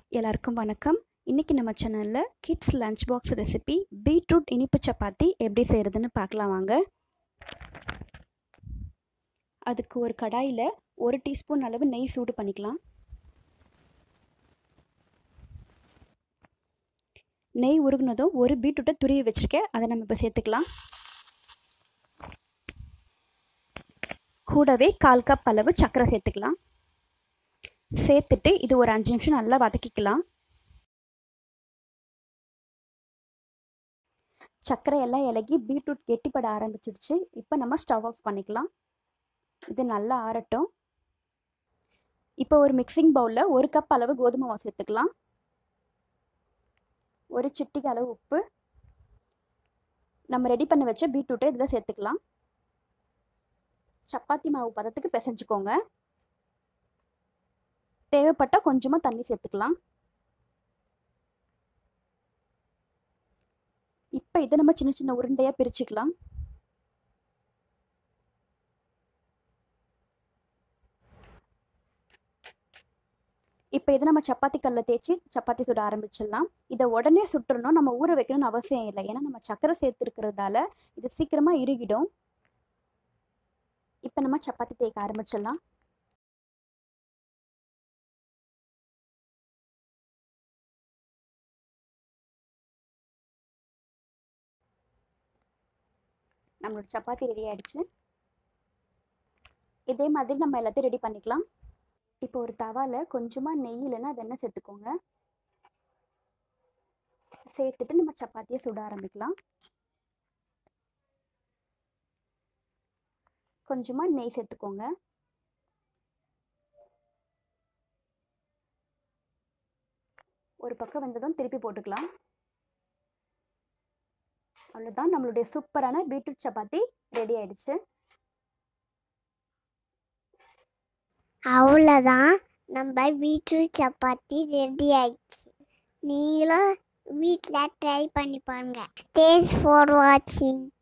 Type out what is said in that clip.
எல்லாருக்கும் வணக்கம் இன்றைக்கி நம்ம சேனலில் kids lunch box recipe beetroot இனிப்பு சப்பாத்தி எப்படி செய்கிறதுன்னு பார்க்கலாம் வாங்க அதுக்கு ஒரு கடாயில் ஒரு டீஸ்பூன் அளவு நெய் சூடு பண்ணிக்கலாம் நெய் உருகுனதும் ஒரு பீட்ரூட்டை துருவி வச்சுருக்கேன் அதை நம்ம இப்போ சேர்த்துக்கலாம் கூடவே கால் கப் அளவு சர்க்கரை சேர்த்துக்கலாம் சேர்த்துட்டு இது ஒரு அஞ்சு நிமிஷம் நல்லா வதக்கிக்கலாம் சர்க்கரை எல்லாம் இலகி பீட்ரூட் கெட்டிப்பட ஆரம்பிச்சிடுச்சு இப்போ நம்ம ஸ்டவ் ஆஃப் பண்ணிக்கலாம் இது நல்லா ஆறட்டும் இப்போ ஒரு மிக்சிங் பவுலில் ஒரு கப் அளவு கோதுமை மாவு சேர்த்துக்கலாம் ஒரு சிட்டிக்கு அளவு உப்பு நம்ம ரெடி பண்ணி வச்ச பீட்ரூட்டை இதில் சேர்த்துக்கலாம் சப்பாத்தி மாவு பதத்துக்கு பிசைஞ்சுக்கோங்க தேவைப்பட்டால் கொஞ்சமாக தண்ணி சேர்த்துக்கலாம் இப்போ இதை நம்ம சின்ன சின்ன உருண்டையாக பிரிச்சுக்கலாம் இப்போ இதை நம்ம சப்பாத்தி கல்ல தேய்ச்சி சப்பாத்தி சுட ஆரம்பிச்சிடலாம் இதை உடனே சுட்டுறணும் நம்ம ஊற வைக்கணும்னு அவசியம் இல்லை ஏன்னா நம்ம சக்கரை சேர்த்துருக்கிறதால இது சீக்கிரமாக இறுகிடும் இப்போ நம்ம சப்பாத்தி தேய்க்க ஆரம்பிச்சிடலாம் நம்மளோட சப்பாத்தி ரெடி ஆகிடுச்சு இதே மாதிரி நம்ம எல்லாத்தையும் ரெடி பண்ணிக்கலாம் இப்போ ஒரு தவாவில் கொஞ்சமாக நெய் இல்லைன்னா வெண்ணெய் சேர்த்துக்கோங்க சேர்த்துட்டு நம்ம சப்பாத்தியை சுட ஆரம்பிக்கலாம் கொஞ்சமாக நெய் சேர்த்துக்கோங்க ஒரு பக்கம் வெந்ததும் திருப்பி போட்டுக்கலாம் அவ்வளோதான் நம்மளுடைய சூப்பரான பீட்ரூட் சப்பாத்தி ரெடி ஆயிடுச்சு அவ்வளோதான் நம்ம பீட்ரூட் சப்பாத்தி ரெடி ஆயிடுச்சு நீங்களும் வீட்டில் ட்ரை பண்ணி பாருங்க தேங்க்ஸ் ஃபார் வாட்சிங்